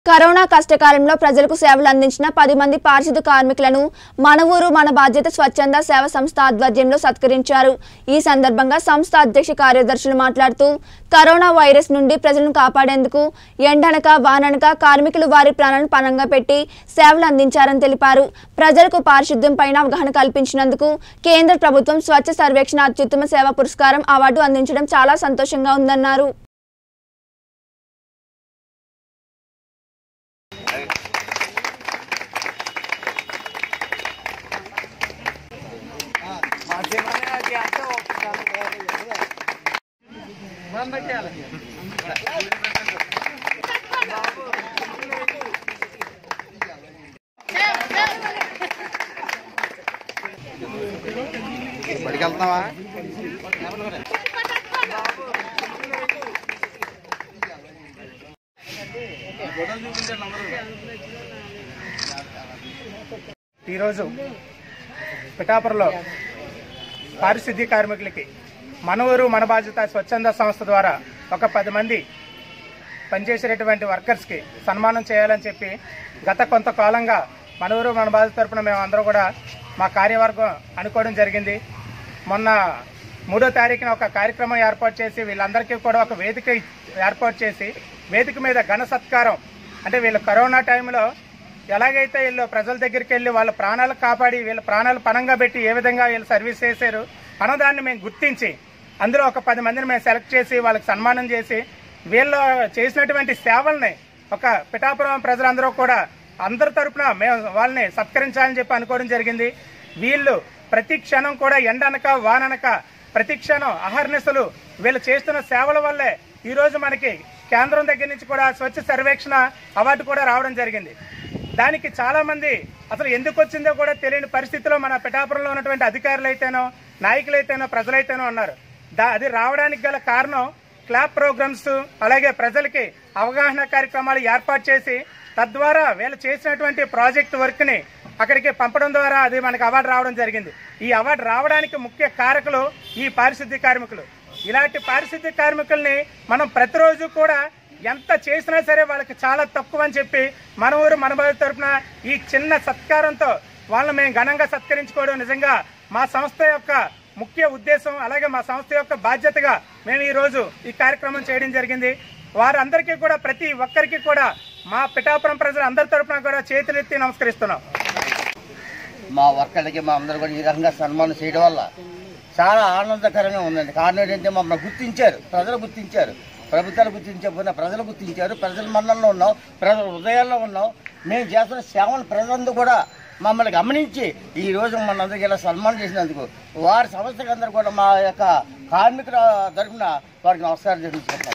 corona కష్టకాలంలో ప్రజలకు సేవలు అందించిన పది మంది పారిశుద్ధ కార్మికులను మన ఊరు మన బాధ్యత స్వచ్ఛంద సేవ సంస్థ ఆధ్వర్యంలో సత్కరించారు ఈ సందర్భంగా సంస్థ అధ్యక్ష కార్యదర్శులు మాట్లాడుతూ కరోనా వైరస్ నుండి ప్రజలను కాపాడేందుకు ఎండనక వాననక కార్మికులు వారి ప్రాణాలను పణంగా పెట్టి సేవలు అందించారని తెలిపారు ప్రజలకు పారిశుద్ధ్యం పైన అవగాహన కల్పించినందుకు కేంద్ర ప్రభుత్వం స్వచ్ఛ సర్వేక్షణ అత్యుత్తమ సేవా పురస్కారం అవార్డు అందించడం చాలా సంతోషంగా ఉందన్నారు బడికి వెళ్తున్నావా ఈరోజు పిఠాపురంలో పారిశుద్ధ్య కార్మికులకి మన ఊరు మన బాధ్యత స్వచ్ఛంద సంస్థ ద్వారా ఒక పది మంది పనిచేసేటటువంటి వర్కర్స్కి సన్మానం చేయాలని చెప్పి గత కొంతకాలంగా మన ఊరు మన బాధ్యత తరపున మేము అందరూ కూడా మా కార్యవర్గం అనుకోవడం జరిగింది మొన్న మూడో తారీఖున ఒక కార్యక్రమం ఏర్పాటు చేసి వీళ్ళందరికీ కూడా ఒక వేదిక ఏర్పాటు చేసి వేదిక మీద ఘన సత్కారం అంటే వీళ్ళు కరోనా టైంలో ఎలాగైతే వీళ్ళు ప్రజల దగ్గరికి వెళ్ళి వాళ్ళ ప్రాణాలు కాపాడి వీళ్ళ ప్రాణాలు పణంగా పెట్టి ఏ విధంగా వీళ్ళు సర్వీస్ చేశారు అన్నదాన్ని మేము గుర్తించి అందులో ఒక పది మందిని మేము సెలెక్ట్ చేసి వాళ్ళకి సన్మానం చేసి వీళ్ళు చేసినటువంటి సేవల్ని ఒక పిఠాపురం ప్రజలందరూ కూడా అందరి తరపున మేము వాళ్ళని సత్కరించాలని చెప్పి అనుకోవడం జరిగింది వీళ్ళు ప్రతి క్షణం కూడా ఎండనక వాననక ప్రతి క్షణం అహర్నిశలు వీళ్ళు చేస్తున్న సేవల వల్లే ఈ రోజు మనకి కేంద్రం దగ్గర నుంచి కూడా స్వచ్ఛ సర్వేక్షణ అవార్డు కూడా రావడం జరిగింది దానికి చాలా మంది అసలు ఎందుకు వచ్చిందో కూడా తెలియని పరిస్థితిలో మన పిఠాపురంలో ఉన్నటువంటి అధికారులైతేనో నాయకులైతేనో ప్రజలైతేనో ఉన్నారు దా అది రావడానికి గల కారణం క్లాప్ ప్రోగ్రామ్స్ అలాగే ప్రజలకి అవగాహన కార్యక్రమాలు ఏర్పాటు చేసి తద్వారా వీళ్ళు చేసినటువంటి ప్రాజెక్ట్ వర్క్ ని అక్కడికి పంపడం ద్వారా అది మనకి అవార్డు రావడం జరిగింది ఈ అవార్డు రావడానికి ముఖ్య కారకులు ఈ పారిశుద్ధ్య కార్మికులు ఇలాంటి పారిశుద్ధ్య కార్మికుల్ని మనం ప్రతిరోజు కూడా ఎంత చేసినా సరే వాళ్ళకి చాలా తక్కువ అని చెప్పి మన ఊరు మన బాధ తరపున ఈ చిన్న సత్కారంతో వాళ్ళని మేము ఘనంగా సత్కరించుకోవడం నిజంగా మా సంస్థ యొక్క ముఖ్య ఉద్దేశం అలాగే మా సంస్థ యొక్క బాధ్యతగా మేము ఈ రోజు ఈ కార్యక్రమం చేయడం జరిగింది వారందరికీ కూడా ప్రతి ఒక్కరికి కూడా మా పిఠాపురం ప్రజలు అందరి తరపున కూడా చేతులెత్తి నమస్కరిస్తున్నాం మా వర్కర్లకి మా అందరూ కూడా ఈ రకంగా సన్మానం చేయడం వల్ల చాలా ఆనందకరంగా ఉందండి కారణం ఏంటంటే మమ్మల్ని గుర్తించారు ప్రజలు గుర్తించారు ప్రభుత్వాలు గుర్తించకపోయినా ప్రజలు గుర్తించారు ప్రజల మన్నల్లో ఉన్నాం ప్రజల హృదయాల్లో ఉన్నాం మేము చేస్తున్న సేవలు ప్రజలందరూ కూడా మమ్మల్ని గమనించి ఈ రోజు మనందరికీ ఇలా సన్మానం చేసినందుకు వారి సంస్థకి అందరూ కూడా మా యొక్క కార్మికుల తరఫున వారికి నమస్కారం తెలుసుకుంటాం